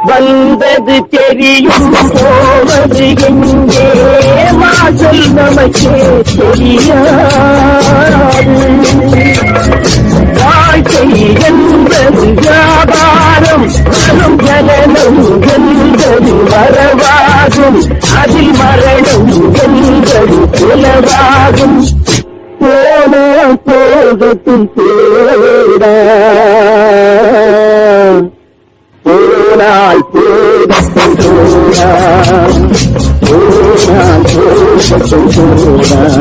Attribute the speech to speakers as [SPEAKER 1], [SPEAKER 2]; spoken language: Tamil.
[SPEAKER 1] வந்தது தெரியும் போவது எங்கே வாசல் நமக்கே தெரியாது வாழ்க்கை என்பது வியாபாரம் வரும் ஜனனம் என்பது வரவாகும் அதில் மரணம் என்பது உலவாகும் போன போகத்தும் போடா போனால் போகத்தும் போடா போனால் போகத்தும் போடா